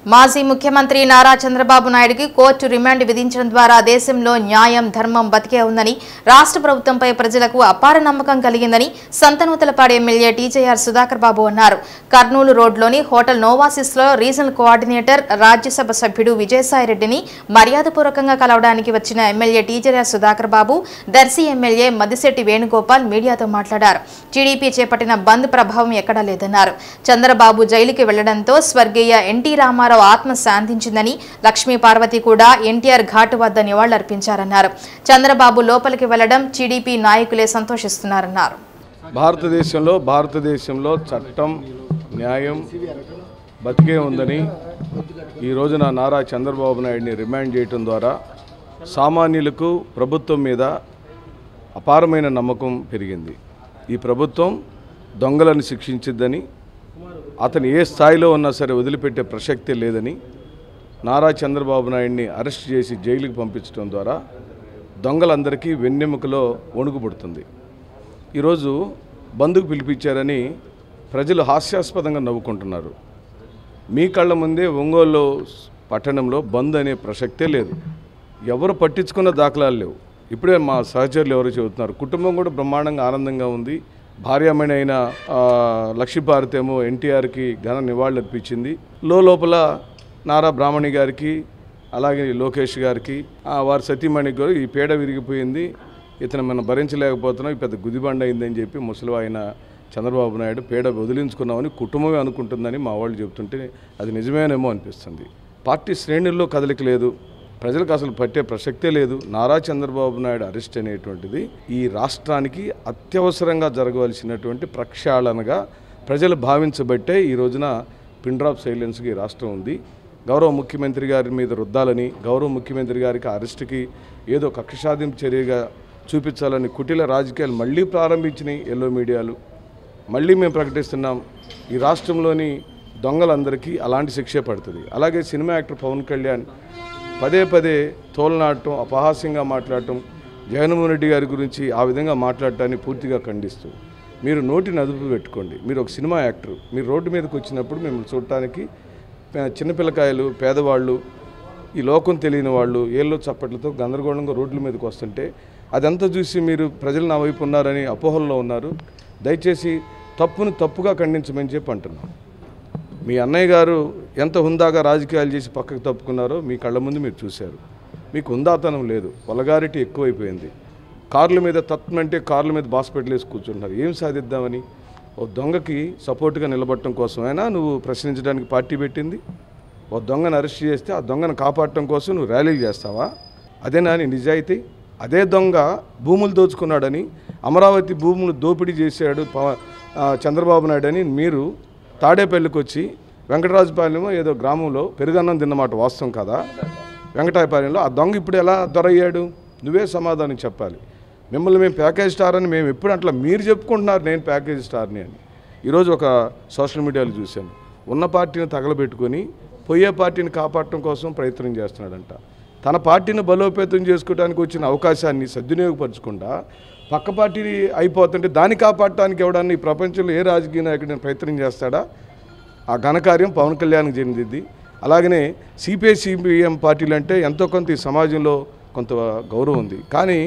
మాజీ ముఖ్యమంత్రి నారా చంద్రబాబు నాయుడుకి కోర్టు రిమాండ్ విధించడం ద్వారా దేశంలో న్యాయం ధర్మం బతికే ఉందని రాష్ట్ర ప్రభుత్వంపై ప్రజలకు అపార నమ్మకం కలిగిందని సంతనూతలపాడు ఎమ్మెల్యే టీజేఆర్ సుధాకర్ బాబు అన్నారు కర్నూలు రోడ్లోని హోటల్ నోవాసిస్లో రీజనల్ కోఆర్డినేటర్ రాజ్యసభ సభ్యుడు విజయసాయిరెడ్డిని మర్యాదపూర్వకంగా కలవడానికి వచ్చిన MLA TJR Sudhakar Babu Darsi MLA Madisetti Venugopal మీడియాతో మాట్లాడారు టీడీపీ చేపట్టిన బంద్ ప్రభావం ఎక్కడా లేదన్నారు చంద్రబాబు జైలుకి వెళ్లడంతో స్వర్గీయ ఎన్టీ రామారావు ఆత్మ శాంతించిందని లక్ష్మీ పార్వతి కూడా ఎన్టీఆర్ ఘాటు వద్ద నివాళులర్పించారన్నారు చంద్రబాబు లోపలికి వెళ్లడం టీడీపీ నాయకులే సంతోషిస్తున్నారన్నారు భారతదేశంలో భారతదేశంలో చట్టం న్యాయం బతికే ఉందని ఈ రోజున నారా చంద్రబాబు నాయుడిని రిమాండ్ చేయటం ద్వారా సామాన్యులకు ప్రభుత్వం మీద అపారమైన నమ్మకం పెరిగింది ఈ ప్రభుత్వం దొంగలను శిక్షించిద్దని అతను ఏ స్థాయిలో ఉన్నా సరే వదిలిపెట్టే ప్రసక్తే లేదని నారా చంద్రబాబు నాయుడిని అరెస్ట్ చేసి జైలుకి పంపించడం ద్వారా దొంగలందరికీ వెన్నెముకలో వణుకు పుడుతుంది ఈరోజు బంధుకు పిలిపించారని ప్రజలు హాస్యాస్పదంగా నవ్వుకుంటున్నారు మీ కళ్ళ ముందే ఒంగోలు పట్టణంలో బంద్ అనే ప్రసక్తే లేదు ఎవరు పట్టించుకున్న దాఖలాలు లేవు ఇప్పుడే మా సహచరులు ఎవరో చెబుతున్నారు కుటుంబం కూడా బ్రహ్మాండంగా ఆనందంగా ఉంది భార్యామణి అయిన ఆ, లక్ష్మీభారత్ ఏమో ఎన్టీఆర్కి ఘన నివాళులు అర్పించింది లో లోపల నారా బ్రాహ్మణి గారికి అలాగే లోకేష్ గారికి ఆ, వారి సతీమణికి కూడా ఈ పేడ విరిగిపోయింది ఇతను మనం భరించలేకపోతున్నాం ఈ పెద్ద గుదిబండ అయిందని చెప్పి ముసలి ఆయన చంద్రబాబు నాయుడు పేడ వదిలించుకున్నామని కుటుంబమే అనుకుంటుందని మా వాళ్ళు చెబుతుంటే అది నిజమేనేమో అనిపిస్తుంది పార్టీ శ్రేణుల్లో కదలిక లేదు ప్రజలకు అసలు పట్టే ప్రసక్తే లేదు నారా చంద్రబాబు నాయుడు అరెస్ట్ అనేటువంటిది ఈ రాష్ట్రానికి అత్యవసరంగా జరగవలసినటువంటి ప్రక్షాళనగా ప్రజలు భావించబట్టే ఈ రోజున పిన్ డ్రాప్ సైలెన్స్కి ఈ రాష్ట్రం ఉంది గౌరవ ముఖ్యమంత్రి గారి మీద రుద్దాలని గౌరవ ముఖ్యమంత్రి గారికి ఆ అరెస్ట్కి ఏదో కక్ష సాధింపు చర్యగా చూపించాలని కుటిల రాజకీయాలు మళ్ళీ ప్రారంభించినాయి ఎల్లో మీడియాలు మళ్ళీ మేము ప్రకటిస్తున్నాం ఈ రాష్ట్రంలోని దొంగలందరికీ అలాంటి శిక్షే పడుతుంది అలాగే సినిమా యాక్టర్ పవన్ కళ్యాణ్ పదే పదే తోలనాడటం అపహాస్యంగా మాట్లాడటం జగన్మోహన్ రెడ్డి గారి గురించి ఆ విధంగా మాట్లాడటాన్ని పూర్తిగా ఖండిస్తూ మీరు నోటిని అదుపు పెట్టుకోండి మీరు ఒక సినిమా యాక్టర్ మీరు రోడ్డు మీదకి వచ్చినప్పుడు మిమ్మల్ని చూడటానికి పే- చిన్నపిల్లకాయలు పేదవాళ్ళు ఈ లోకం తెలియని వాళ్ళు ఏళ్ళు చప్పట్లతో గందరగోళంగా రోడ్ల మీదకి వస్తుంటే అదంతా చూసి మీరు ప్రజలు నా వైపు ఉన్నారని అపోహల్లో ఉన్నారు దయచేసి తప్పును తప్పుగా ఖండించమని చెప్పి అంటున్నాం మీ అన్నయ్య గారు ఎంత హుందాగా రాజకీయాలు చేసి పక్కకు తప్పుకున్నారో మీ కళ్ళ ముందు మీరు చూశారు మీకు హుందాతనం లేదు వలగారిటీ ఎక్కువైపోయింది కార్ల మీద తత్వం అంటే కార్ల మీద బాస్పెట్లు వేసి కూర్చుంటున్నారు ఏం సాధిద్దామని ఓ దొంగకి సపోర్ట్గా నిలబడటం కోసమైనా నువ్వు ప్రశ్నించడానికి పార్టీ పెట్టింది ఓ దొంగను అరెస్ట్ చేస్తే ఆ దొంగను కాపాడటం కోసం నువ్వు ర్యాలీలు చేస్తావా అదేనా నీ నిజాయితీ అదే దొంగ భూములు దోచుకున్నాడని అమరావతి భూములు దోపిడీ చేశాడు పవ- ఆ, చంద్రబాబు నాయుడు అని మీరు తాడేపల్లికి వచ్చి వెంకటరాజుపాలెం ఏదో గ్రామంలో పెరుగన్నం తిన్నమాట వాస్తవం కదా వెంకటాయపాలెంలో ఆ దొంగ ఇప్పుడు ఎలా దొరయ్యాడు నువ్వే సమాధానం చెప్పాలి మిమ్మల్ని మేము ప్యాకేజ్ స్టార్ అని మేము ఎప్పుడు అట్లా మీరు చెప్పుకుంటున్నారు నేను ప్యాకేజ్ స్టార్ని అని ఈరోజు ఒక సోషల్ మీడియాలో చూశాను ఉన్న పార్టీని తగలబెట్టుకొని పోయే పార్టీని కాపాడటం కోసం ప్రయత్నం చేస్తున్నాడంట తన పార్టీని బలోపేతం చేసుకోవడానికి వచ్చిన అవకాశాన్ని సద్వినియోగపరచకుండా పక్క పార్టీ అయిపోతుంటే దాన్ని కాపాడటానికి ఎవడన్నా ఈ ప్రపంచంలో ఏ రాజకీయ నాయకుడిని ప్రయత్నం చేస్తాడా ఆ ఘనకార్యం పవన్ కళ్యాణ్కి చెందింది అలాగనే సిపిఐ సిపిఎం పార్టీలు అంటే ఎంతో కొంత ఈ సమాజంలో కొంత గౌరవం ఉంది కానీ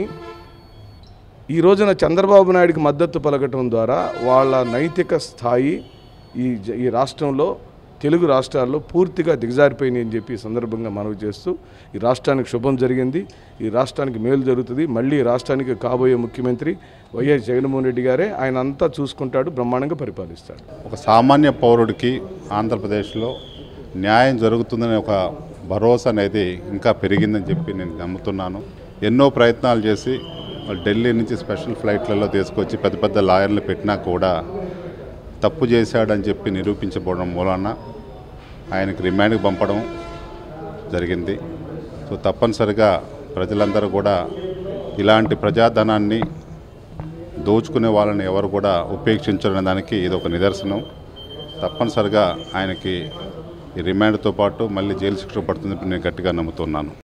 ఈ రోజున చంద్రబాబు నాయుడికి మద్దతు పలకటం ద్వారా వాళ్ళ నైతిక స్థాయి ఈ జ- ఈ రాష్ట్రంలో తెలుగు రాష్ట్రాల్లో పూర్తిగా దిగజారిపోయినాయి అని చెప్పి ఈ సందర్భంగా మనవి చేస్తూ ఈ రాష్ట్రానికి శుభం జరిగింది ఈ రాష్ట్రానికి మేలు జరుగుతుంది మళ్ళీ ఈ రాష్ట్రానికి కాబోయే ముఖ్యమంత్రి వైఎస్ జగన్మోహన్ రెడ్డి గారే ఆయన అంతా చూసుకుంటాడు బ్రహ్మాండంగా పరిపాలిస్తాడు ఒక సామాన్య పౌరుడికి ఆంధ్రప్రదేశ్లో న్యాయం జరుగుతుందనే ఒక భరోసా అనేది ఇంకా పెరిగిందని చెప్పి నేను నమ్ముతున్నాను ఎన్నో ప్రయత్నాలు చేసి వాళ్ళు ఢిల్లీ నుంచి స్పెషల్ ఫ్లైట్లలో తీసుకొచ్చి పెద్ద పెద్ద లాయర్లు పెట్టినా కూడా తప్పు చేశాడని చెప్పి నిరూపించబడడం మూలాన ఆయనకి రిమాండ్కి పంపడం జరిగింది సో తప్పనిసరిగా ప్రజలందరూ కూడా ఇలాంటి ప్రజాధనాన్ని దోచుకునే వాళ్ళని ఎవరు కూడా ఉపేక్షించడం దానికి ఇది ఒక నిదర్శనం తప్పనిసరిగా ఆయనకి ఈ రిమాండ్తో పాటు మళ్ళీ జైలు శిక్ష పడుతుందని నేను గట్టిగా నమ్ముతున్నాను